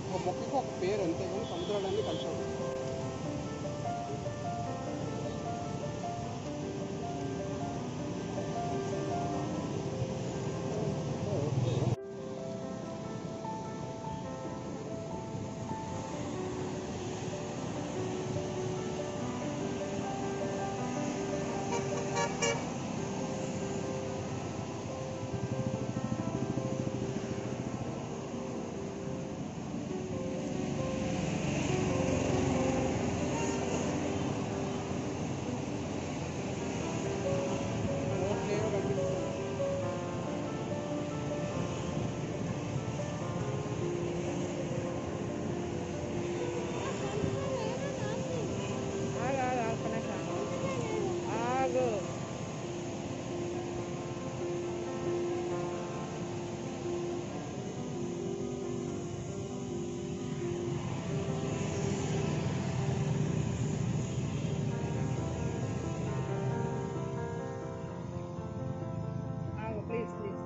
ఒక మొక్కకి ఒక పేరు అంతేగాని సముద్రాలన్నీ కలిసి ఉంటాయి రోడ్లు ఏవో కనిపిస్తున్నాయి. ఆగు ఆగు ఆగు కనక ఆగు ఆగు ప్లీజ్ ప్లీజ్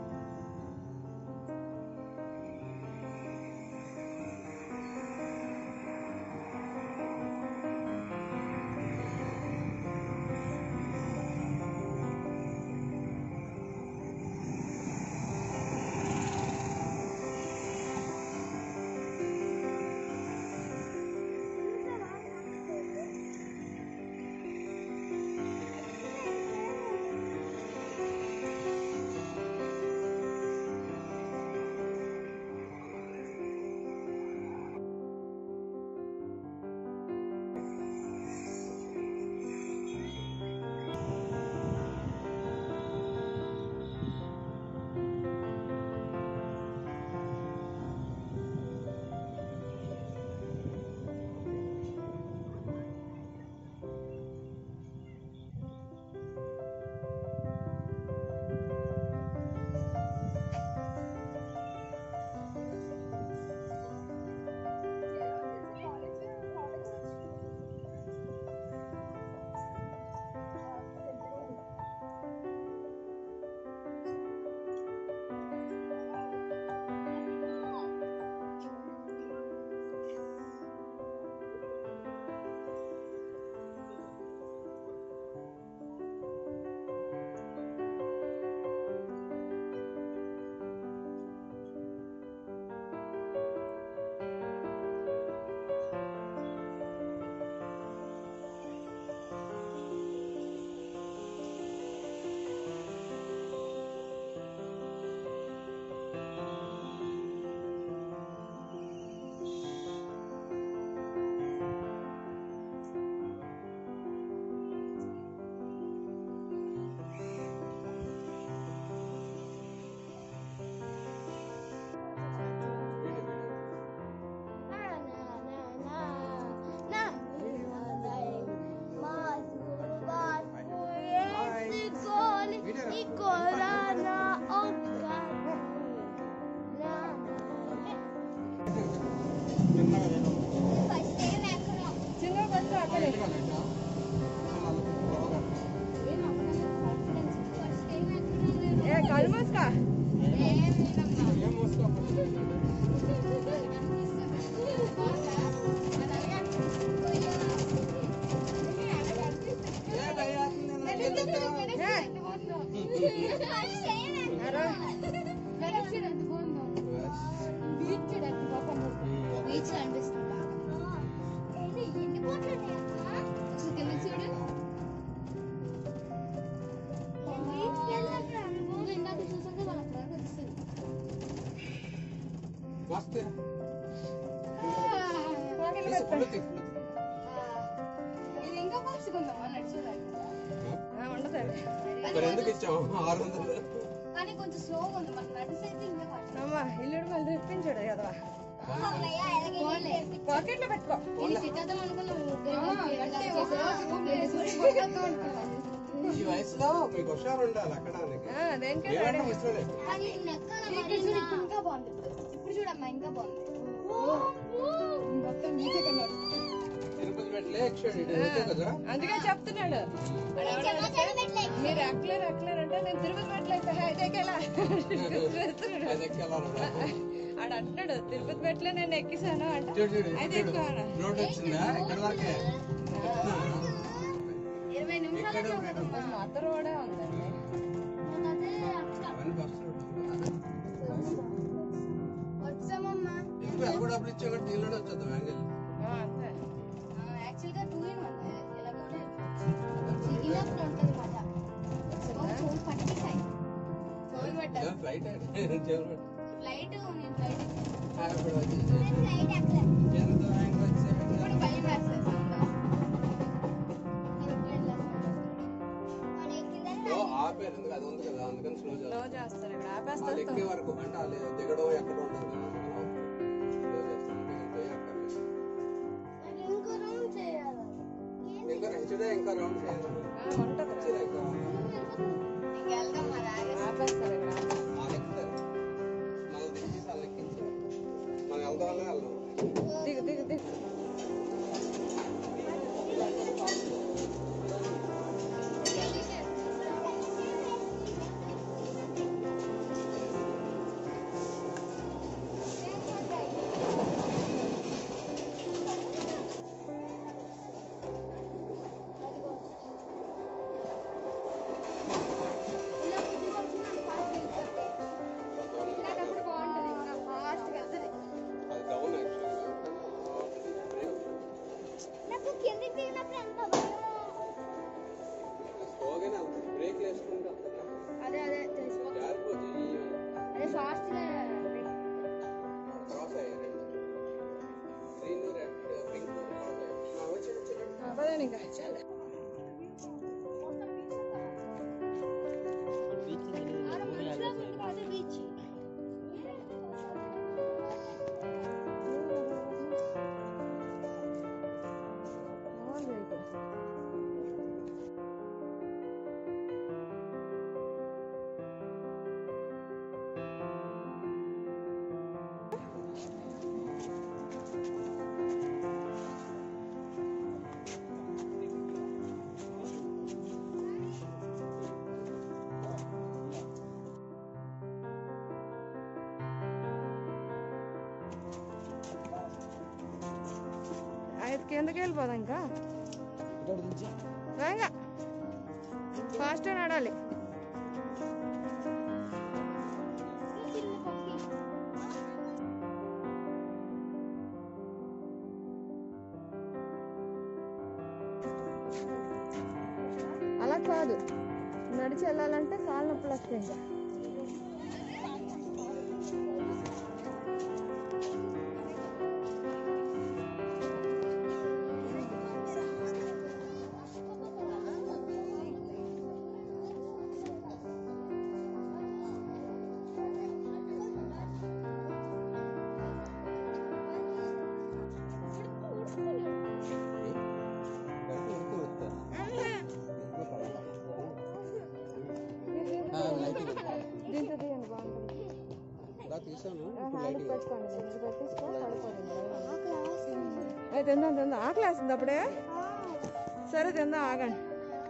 చిన్నగా నేను చిన్న కొంచెం అక్కడే బయటకు వెళ్ళండి. అసలు వాళ్ళకి గొడవ కట్టండి. ఏ కళ్ళు మూసుకో ఏం మోసుకో ఏ భయ్యా, నేను ఎందుకు? అరే, బీచ్ అనిపిస్తుంది చూడు నువ్వు ఇందాక చూసాక వాళ్ళ ఫ్రెండ్ వచ్చింది వస్తే పోకిలు తీసి పెట్టుకో. ఫుల్ తీ, ఫుల్ తీ. ఇది ఇంకా పంచుకుందామా నడిచేదాన్ని ఆ, ఉండదు మరి ఎందుకు ఇచ్చావు ఆరు వందలు కానీ కొంచెం స్లోగా ఉంది మనకు నడిచేది ఇంకా ఫాస్ట్ అమ్మా ఇల్లుడు మళ్ళీ తెప్పించాడు కదవా పోన్లే. పాకెట్లో పెట్టుకో నేను తిట్టేద్దాం అనుకున్నాను ఈ వయసులో మీకు హుషారు ఉండాలి ఎక్కడానికి ఆ, దేనికే ఏమంటే రెడీ. ముసలోడే. ఇంకా బాగుంది ఇప్పుడు చూడమ్మా ఇంకా బాగుంది మొత్తం బీచే కన్నాడు తిరుపతి పెట్టలే ఎక్కాడు ఇటు ఓకే కదా అందుకే చెప్తున్నాడు మీరు ఎక్కలేరు ఎక్కలేరు అంటే నేను తిరుపతి మెట్లయితే అయితే ఎక్కేలా అది ఎక్కాలన్నమాట ఆడ అంటున్నాడు తిరుపతి మెట్ల నేను ఎక్కిసాను అంటే చూడు చూడు అయితే చూడు ఎక్కువ రోడ్ వచ్చిందా ఇక్కడ వరకే ఇరవై నిమిషాలు ఎక్కడ మేడం మాత రోడే ఉందండి అదే అట్లా అవన్నీ బస్ రోడ్ వచ్చామమ్మా ఎక్కువ ఎక్కువ డబ్బులు ఇచ్చా కూడా దీనిలోనే వచ్చేద్దాం వ్యాంగిల్ ఆ, అంతే యాక్చువల్ గా టూ ఇన్ వన్ ఇలా కూడా ఇన్నప్పుడు ఉంటది మజా ఫోన్ పట్టిస్తాయి ఫోన్ పట్టాలి ఫ్లైట్ ఫ్లైట్ నేను ఫ్లైట్ ఇప్పుడు వచ్చేసి ఫ్లైట్ ఎక్కలే ఎంత వ్యాంగిల్ వచ్చేసాక ఇప్పుడు భయం వేస్తుంది సౌండ్ ఓ, ఆపారు ఎందుకు అది ఉంది కదా అందుకని స్లో స్లో చేస్తాం చేస్తారు ఇక్కడ వాళ్ళు ఆపేస్తారు ఎక్కే వరకు అంటే వాళ్ళు దిగడం ఎక్కడ ఉండదు కదా స్లో చేస్తాం దిగితే అక్కర్లేదు ఇంకో రౌండ్ చేయాలి ఇంకా హెచ్డే ఇంకా రౌండ్ చేయాలి ఆ, ఉంటది హెచ్డే ఇంకా ఇంకెళ్దాం మరి ఆగేసి ఆపేస్తారు ఇక్కడ వాళ్ళు ఎక్కుతారు మనం దిగి వాళ్ళు ఎక్కించి మనం వెళ్దామని వెళ్దాం దిగు దిగు దిగు ఇలాంటప్పుడు బాగుంటది ఇంకా ఫాస్ట్ వెళ్తుంది అది డౌన్ యాక్చువల్గా నాకు కిందకి దిగినప్పుడు ఎంత భయం స్లోగానే వెళ్తాం బ్రేక్లు వేసుకుంటూ వెళ్తాం అదే అదే తెలిసిపో జారిపోతుంది అదే ఫాస్ట్ గా క్రాస్ అయ్యారు గ్రీన్ రెడ్ పింక్ క్రాస్ అయ్యారు వచ్చి వచ్చి పదండి ఇంకా చాలా అదే బీచ్ బాగుంది ఇక్కడ. ఐదు కిందకి వెళ్ళిపోదాం ఇంకా వేగంగా ఫాస్ట్ నడాలి అలా కాదు నడిచి వెళ్ళాలంటే కాళ్ళ నొప్పులు వస్తాయి ఇంకా దీంతో తీయండి బాగుంటుంది ఇలా తీసాను హ్యాండ్ పెట్టుకోండి ఇది పెట్టేసుకో పడిపోతుంది అయితే తిందాం తిందాం ఆకలి వేస్తుంది అప్పుడే సరే తిందాం ఆగండి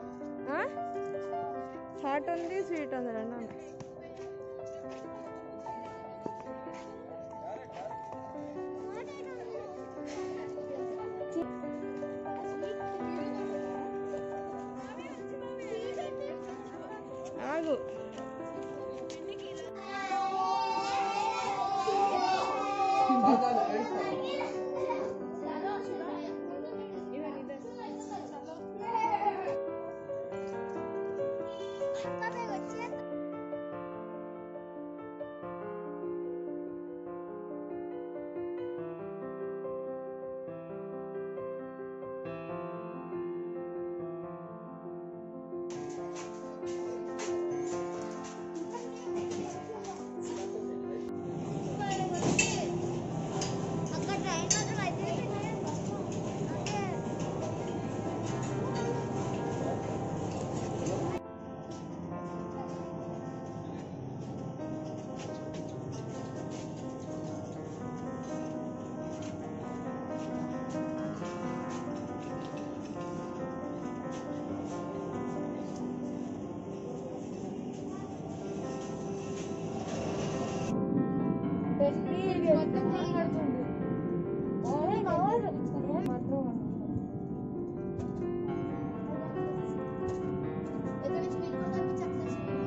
హాట్ ఉంది స్వీట్ ఉంది రెండు ఉన్నాయి ఆగు అక్కడ ట్రైన్ మాత్రం అయితే అంటే మొత్తం కనబడుతుంది ఇక్కడ నుంచి మీరు కూడా కనిపించట్లేదు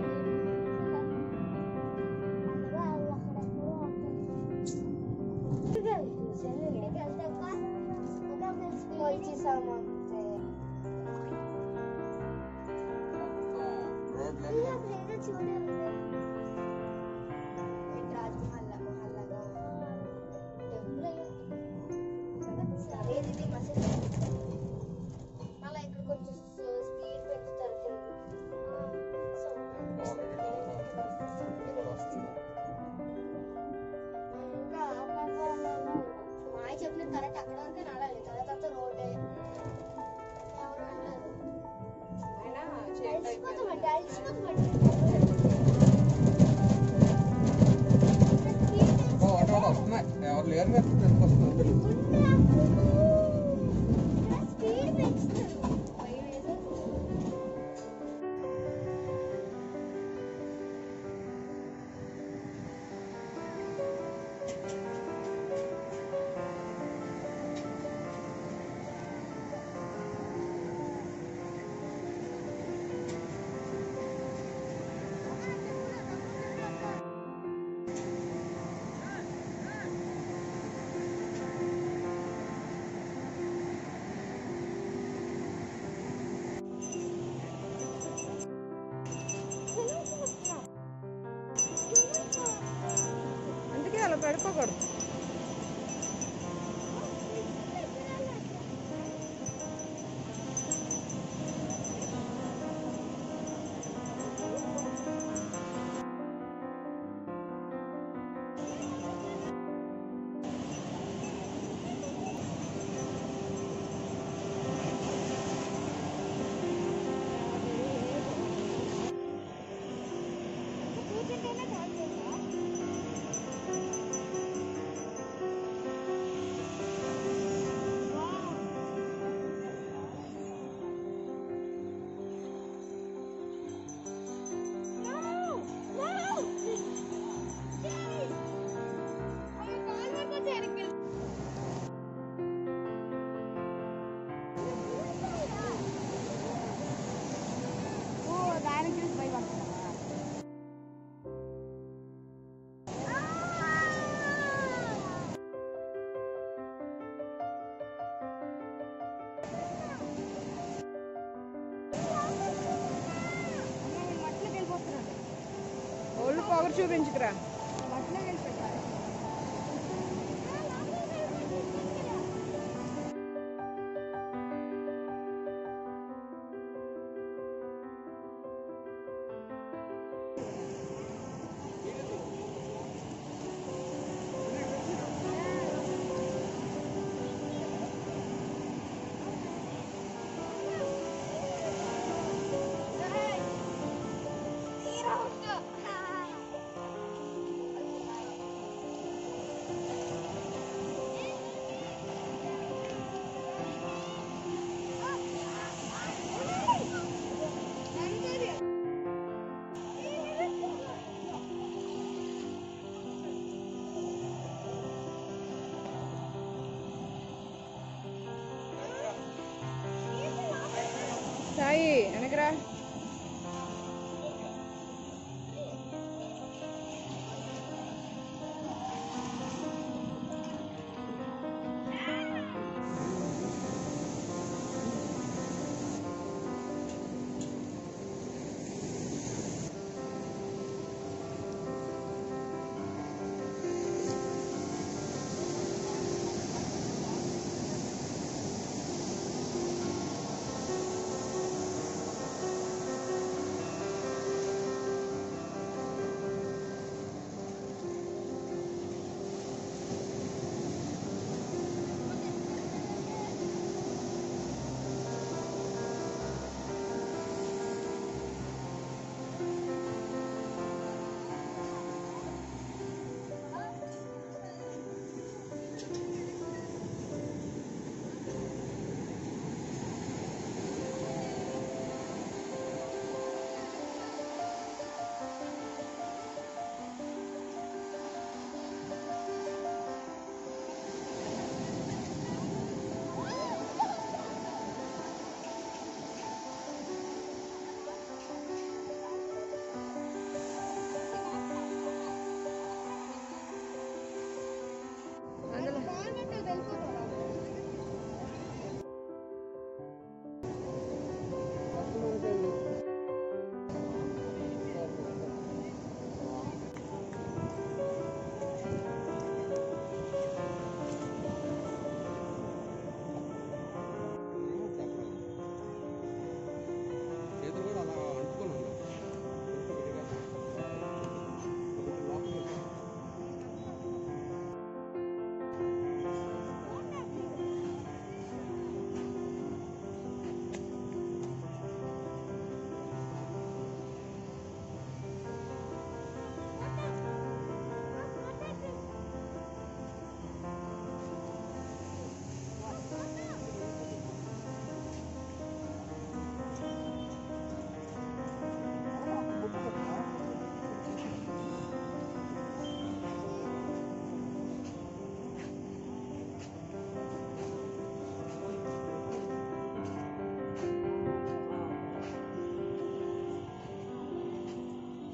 రోడ్లన్నీ మళ్ళీ ఇక్కడ కొంచెం స్పీడ్ పెంచుతారు ఆల్రెడీ ఇక్కడ వస్తుంది మాయ చెప్పిన కరెక్ట్ అక్కడ వరకే నడాలి తర్వాత రోడ్డే ఎవరు వెళ్ళలేదు అయినా చీకటి అలసిపోతామండి అయిపోయింది. అలసిపోతామండి ఓ, అటు అటు వస్తున్నాయి ఎవరు లేరు మీరు ఎందుకు వస్తున్నారు పిల్లలు స్పీడ్ పెంచుతారు భయం వేసేది అందుకే అలా పడిపోకూడదు దానికి చూసి భయపడుతున్నావా మట్టిలోకి వెళ్ళిపోతున్నాడు ఒళ్ళు పొగరు చూపించుకురా మట్టిలోకి వెళ్ళిపోతారు హీరో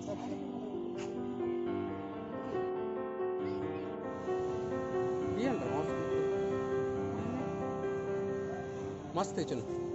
తీయండి మస్తు మస్తు తెచ్చాను